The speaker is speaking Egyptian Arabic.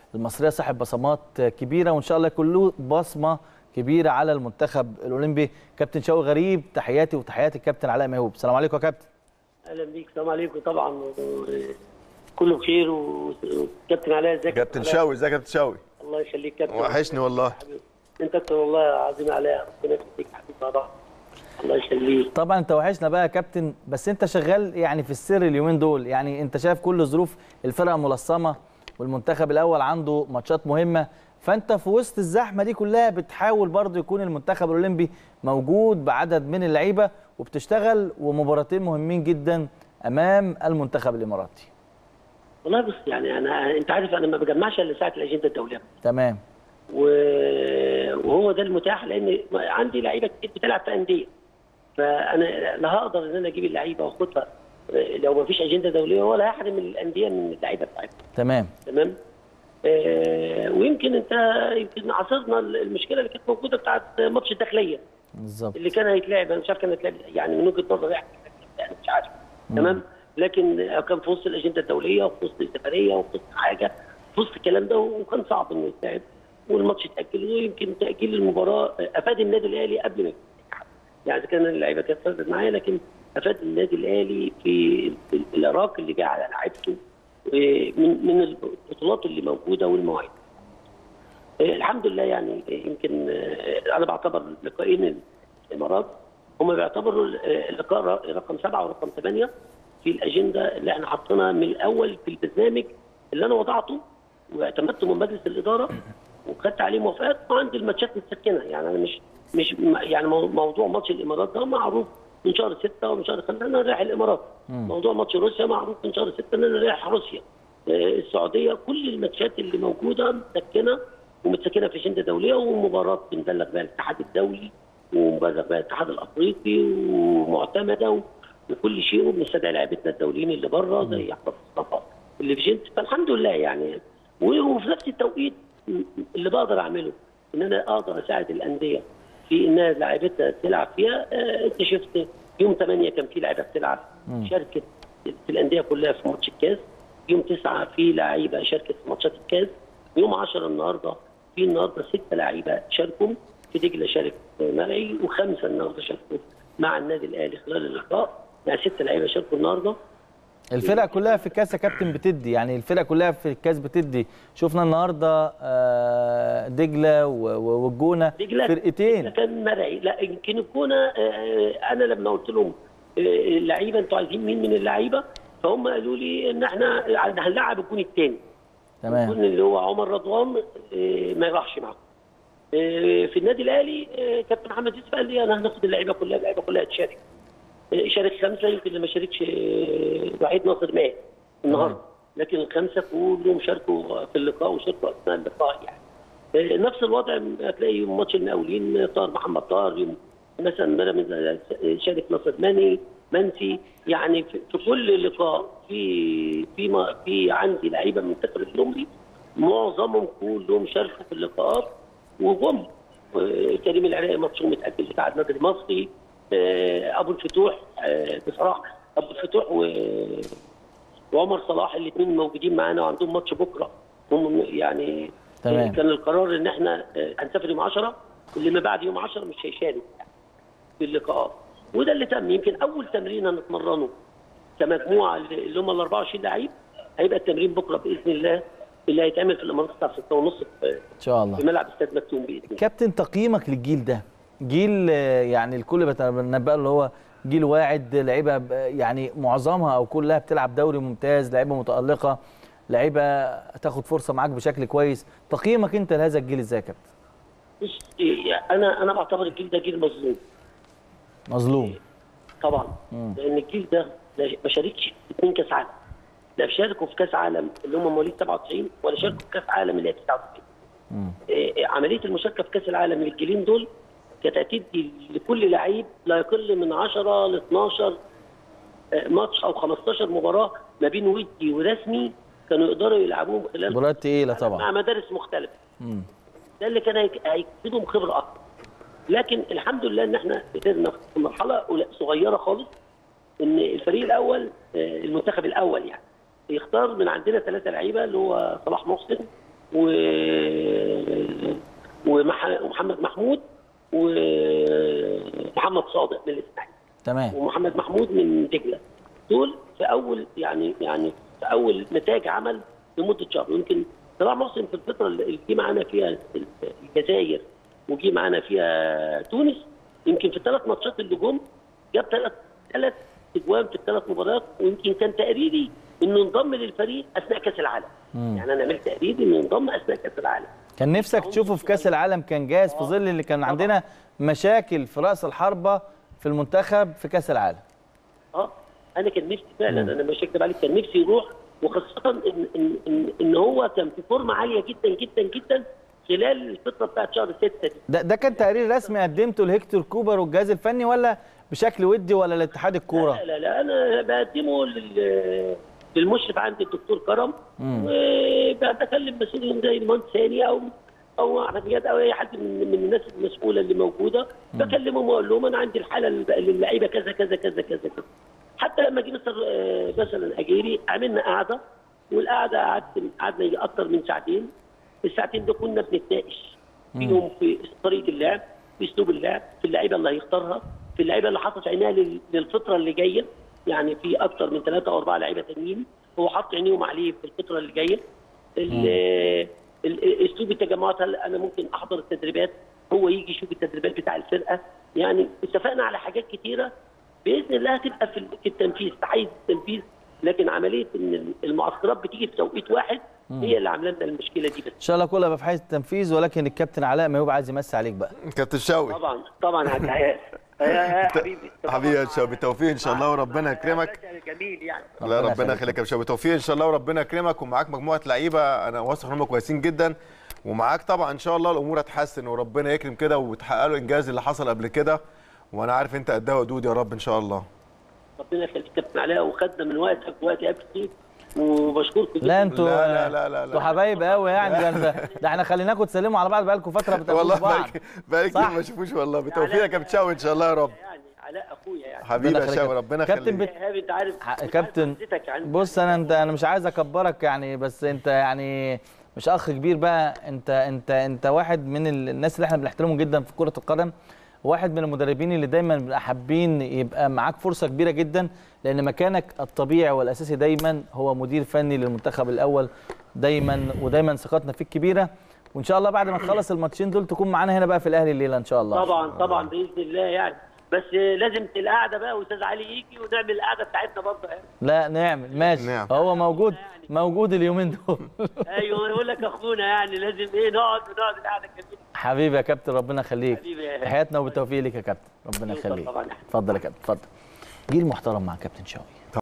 المصريه صاحب بصمات كبيره وان شاء الله يكون له بصمه كبيره على المنتخب الاولمبي كابتن شوقي غريب تحياتي وتحيات الكابتن علاء ميهوب السلام عليكم يا كابتن اهلا بيك السلام عليكم طبعا كله بخير وكابتن علاء ازيك كابتن شاوي ازيك يا كابتن شاوي الله يخليك كابتن وحشني والله حبيبي. انت اكتر والله عظيم علاء ربنا يخليك حبيبي طبعا الله يخليك طبعا انت وحشنا بقى يا كابتن بس انت شغال يعني في السر اليومين دول يعني انت شايف كل ظروف الفرقه ملصمه والمنتخب الاول عنده ماتشات مهمه فانت في وسط الزحمه دي كلها بتحاول برضه يكون المنتخب الاولمبي موجود بعدد من اللعيبه وبتشتغل ومباراتين مهمين جدا امام المنتخب الاماراتي والله بص يعني انا انت عارف انا ما بجمعش الا ساعه الاجنده الدوليه تمام و... وهو ده المتاح لان عندي لعيبه كتير بتلعب في انديه فانا لا هقدر ان انا اجيب اللعيبه واخدها لو ما فيش اجنده دوليه ولا هحرم الانديه من اللعيبه بتاعتها تمام تمام آه ويمكن انت يمكن عاصرنا المشكله اللي كانت موجوده بتاعت ماتش الداخليه بالظبط اللي كان هيتلعب انا مش عارف كان هيتلعب يعني من وجهه نظري يعني مش عارف تمام لكن كان في وسط الاجنده الدوليه وفي وسط السفريه وفي وسط حاجه في وسط الكلام ده وكان صعب انه يتلعب والماتش اتاجل ويمكن تاجيل المباراه افاد النادي الاهلي قبل ما يعني كان اللعيبه كانت فازت معايا لكن افاد النادي الاهلي في العراق اللي جه على لعيبته من من البطولات اللي موجوده والمواعيد. الحمد لله يعني يمكن انا بعتبر لقاءين الامارات هم بيعتبروا اللقاء رقم سبعه ورقم ثمانيه في الاجنده اللي احنا حاطينها من الاول في البرنامج اللي انا وضعته واعتمدته من مجلس الاداره وخدت عليه موافقات وعندي الماتشات متسكنه يعني انا مش مش يعني موضوع ماتش الامارات ده معروف من شهر 6 ومن شهر 5 انا رايح الامارات مم. موضوع ماتش روسيا معروف من شهر 6 ان انا رايح روسيا السعوديه كل الماتشات اللي موجوده متسكنه ومتسكنه في اجنده دوليه ومباراه بنبلغ بها الاتحاد الدولي ومبلغ بها الاتحاد الافريقي ومعتمده وكل شيء وبنستدعي لعيبتنا الدوليين اللي بره زي احمد مصطفى اللي في جنت فالحمد لله يعني وفي نفس التوقيت اللي بقدر اعمله ان انا اقدر اساعد الانديه في انها لعيبتها تلعب فيها انت شفت يوم 8 كان في لعيبه بتلعب شاركت في الانديه كلها في ماتش الكاس يوم 9 في لعيبه شاركت في ماتشات الكاس يوم 10 النهارده في النهارده ست لعيبه شاركوا في دجله شارك مرعي وخمسه النهارده شاركوا مع النادي الاهلي خلال اللقاء يعني ست لعيبه شاركوا النهارده الفرق كلها في الكاس يا كابتن بتدي يعني الفرق كلها في الكاس بتدي شفنا النهارده دجله والجونه دجله فرقتين دجلة كان مرعي لا يمكن الجونه انا لما قلت لهم اللعيبه انتوا عايزين مين من اللعيبه فهم قالوا لي ان احنا هنلعب الجون الثاني تمام الجون اللي هو عمر رضوان ما يروحش معاهم في النادي الاهلي كابتن محمد يوسف قال لي انا هناخد اللعيبه كلها اللعيبه كلها تشارك شارك خمسه يمكن اللي ما شاركش وحيد ناصر مات النهارده لكن الخمسه كلهم شاركوا في اللقاء وشاركوا اثناء اللقاء يعني نفس الوضع هتلاقي ماتش المقاولين طاهر محمد طاهر يوم مثلا بيراميدز شارك ناصر ماني منسي يعني في كل لقاء في في في عندي لعيبه من المنتخب الاولمبي معظمهم كلهم شاركوا في اللقاءات وجم كريم العراقي ماتشهم متاجل بتاع النادي المصري ابو الفتوح بصراحه ابو الفتوح و... وعمر صلاح الاثنين موجودين معانا وعندهم ماتش بكره هم يعني تمام. كان القرار ان احنا هنسافر يوم 10 واللي ما بعد يوم 10 مش هيشارك في اللقاءات وده اللي تم يمكن اول تمرين هنتمرنه كمجموعه اللي هم ال 24 لعيب هيبقى التمرين بكره باذن الله اللي هيتعمل في الامارات الساعه 6 ونص ان شاء الله في ملعب استاد مكتوم باذن الله كابتن تقييمك للجيل ده جيل يعني الكل بتنبأ اللي هو جيل واعد لعيبه يعني معظمها او كلها بتلعب دوري ممتاز لعيبه متالقه لعيبه تاخد فرصه معاك بشكل كويس تقييمك انت لهذا الجيل ازاي يا كابتن بص انا انا بعتبر الجيل ده جيل مظلوم مظلوم طبعا مم. لان الجيل ده ما شاركش اثنين كاس عالم لا شاركوا في كاس عالم اللي هم مواليد 97 ولا شاركوا في كاس عالم اللي هي 99 إيه عمليه المشاركه في كاس العالم للجيلين دول كانت هتدي لكل لعيب لا يقل من 10 ل 12 ماتش او 15 مباراه ما بين ودي ورسمي كانوا يقدروا يلعبوهم خلال مباريات تقيله طبعا مع مدارس مختلفه مم. ده اللي كان هيفيدهم خبره اكتر لكن الحمد لله ان احنا قدرنا في مرحله صغيره خالص ان الفريق الاول المنتخب الاول يعني يختار من عندنا ثلاثه لعيبه اللي هو صلاح محسن و ومح- ومحمد محمود ومحمد صادق من الاسماعيلي تمام ومحمد محمود من دجله دول في اول يعني يعني في اول نتائج عمل لمده شهر ويمكن طلع محسن في الفتره اللي جه معانا فيها الجزائر وجه معانا فيها تونس يمكن في الثلاث ماتشات اللي جم جاب ثلاث ثلاث اجوان في الثلاث مباريات ويمكن كان تقريري انه انضم للفريق اثناء كاس العالم يعني انا عملت تقريري انه انضم اثناء كاس العالم كان نفسك تشوفه في كاس العالم كان جاهز في ظل اللي كان عندنا مشاكل في راس الحربه في المنتخب في كاس العالم اه انا كان نفسي فعلا انا مش هكذب عليك كان نفسي يروح وخاصه ان ان ان, إن هو كان في فورمه عاليه جدا جدا جدا خلال الفتره بتاعت شهر 6 دي ده ده كان تقرير رسمي قدمته لهيكتور كوبر والجهاز الفني ولا بشكل ودي ولا لاتحاد الكوره لا لا لا انا بقدمه لل للمشرف عندي الدكتور كرم وبكلم مسؤولين زي المهندس ثاني او او احمد جاد او اي حد من, من الناس المسؤوله اللي موجوده بكلمهم واقول لهم انا عندي الحاله للعيبه كذا كذا كذا كذا كذا حتى لما جه مستر آه، مثلا اجيري عملنا قعده والقعده قعدت قعدنا يجي اكتر من ساعتين الساعتين دول كنا بنتناقش فيهم في طريقه اللعب في اسلوب اللعب في اللعيبه اللي هيختارها في اللعيبه اللي حاطط عينيها لل- للفتره اللي جايه يعني في اكتر من ثلاثه او اربعه لعيبه تانيين هو حاط عينيهم عليه في الفتره اللي جايه ال- ال- اسلوب التجمعات هل انا ممكن احضر التدريبات هو يجي يشوف التدريبات بتاع الفرقه يعني اتفقنا على حاجات كتيره باذن الله هتبقى في في التنفيذ في حيز التنفيذ لكن عمليه ان المعسكرات بتيجي في توقيت واحد هي اللي عامله لنا المشكله دي بس ان شاء الله كله يبقى في حيز التنفيذ ولكن الكابتن علاء ميوب عايز يمسي عليك بقى كابتن شوقي طبعا طبعا على الحياه يا حبيبي حبيبي يا شوقي بالتوفيق ان شاء الله وربنا يكرمك جميل يعني لا ربنا ربنا يخليك. يخليك يا شوقي بالتوفيق ان شاء الله وربنا يكرمك ومعاك مجموعه لعيبه انا واثق ان هم كويسين جدا ومعاك طبعا ان شاء الله الامور هتحسن وربنا يكرم كده وتحقق له انجاز اللي حصل قبل كده وانا عارف انت قدها ودود يا رب ان شاء الله ربنا يخليك كابتن علاء وخدنا من وقتك وقت قبل كتير وبشكركم جدا لا انتوا لا لا لا لا, انتوا لا. حبايب قوي يعني ده انت ده احنا خليناكم تسلموا على بعض بقالكم فتره بتقابلوا والله بعض بقالي بقالي كتير صح. ما اشوفوش والله بالتوفيق يا كابتن شوقي ان شاء الله يا رب يعني علاء اخويا يعني حبيبي يا يخليك. شوقي ربنا كابتن يخليك بت- يا هابي انت عارف ح- مش عارف كابتن حضرتك يعني بص انا انت انا مش عايز اكبرك يعني بس انت يعني مش اخ كبير بقى انت انت انت واحد من ال- الناس اللي احنا بنحترمهم جدا في كره القدم واحد من المدربين اللي دايما بنبقى حابين يبقى معاك فرصه كبيره جدا لان مكانك الطبيعي والاساسي دايما هو مدير فني للمنتخب الاول دايما ودايما ثقتنا فيك كبيره وان شاء الله بعد ما تخلص الماتشين دول تكون معانا هنا بقى في الاهلي الليله ان شاء الله طبعا طبعا باذن الله يعني بس لازم القعده بقى واستاذ علي يجي ونعمل القعده بتاعتنا برضه يعني لا نعمل ماشي نعم. هو موجود موجود اليومين دول ايوه يقول لك اخونا يعني لازم ايه نقعد ونقعد القعده الجميله حبيبي يا كابتن ربنا يخليك حبيبي يا هاني. تحياتنا وبالتوفيق ليك يا كابتن ربنا يوصل يخليك طبعاً. اتفضل يا كابتن اتفضل جيل محترم مع كابتن شوقي